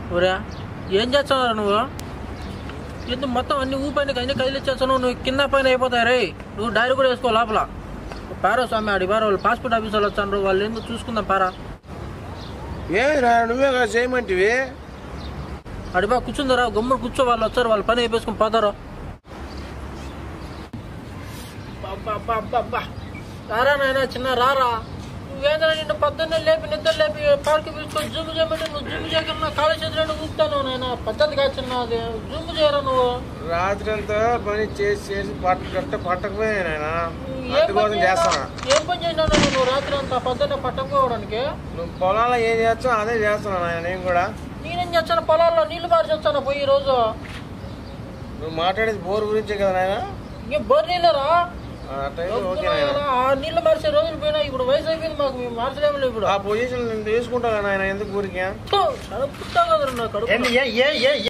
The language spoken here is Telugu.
ఊరా ఏం చేస్తున్నావు నువ్వు ఎందుకు మొత్తం అన్ని ఊపైన అన్ని కదిలిచ్చేస్తాను నువ్వు కింద పైన అయిపోతాయి రే నువ్వు డైరీ కూడా వేసుకో లోపల పారా స్వామి ఆడి పారా వాళ్ళు పాస్పోర్ట్ ఆఫీస్ వాళ్ళు వచ్చారు వాళ్ళు ఎందుకు చూసుకుందాం పారా ఏమిరా నువ్వే కదా చేయమంటివి అడి బా కూర్చుందరా గమ్ముడు కూర్చో వాళ్ళు వచ్చారు వాళ్ళు పని అయిపోసుకుని పోతారు అబ్బా, అబ్బా, అబ్బా, అబ్బా. రారా నాయనా చిన్న రారా నువ్వేంద్రా నిన్ను పొద్దున్నే లేపి నిద్ర లేపి పార్క్ తీసుకొని జూమ్ చేయమంటే నువ్వు జూమ్ చేయకుండా కాళ్ళ చేతులను ఊపుతాను నాయన పద్ధతిగా చిన్న అది జూమ్ చేయరా నువ్వు రాత్రి అంతా పని చేసి చేసి పట్ట కట్ట పట్టకపోయా నాయన ఏం అందుకోసం పని చేస్తాను చేసినావు? ఏం పని చేసినావు నాయన నువ్వు రాత్రి అంతా పొద్దున్నే పట్టకపోవడానికి నువ్వు పొలాల్లో ఏం చేస్తావు అదే చేస్తున్నాను నాయన నేను కూడా నేనేం చేస్తాను పొలాల్లో నీళ్లు పారి చేస్తాను పోయి ఈ రోజు నువ్వు మాట్లాడేది బోర్ గురించే కదా నాయన ఇంకే బోర్ నీళ్ళరా అట్టయితే ఓకే నాయన ఆ నీళ్లు మార్చే రోజులు పోయినా ఇప్పుడు వయసు అయిపోయింది మాకు మేము మార్చలేము ఇప్పుడు ఆ పొజిషన్ నేను తీసుకుంటా నాయన ఎందుకు ఊరికే థు, కడుపుతా కదరా నా కడుపు ఏంది ఏ ఏ ఏ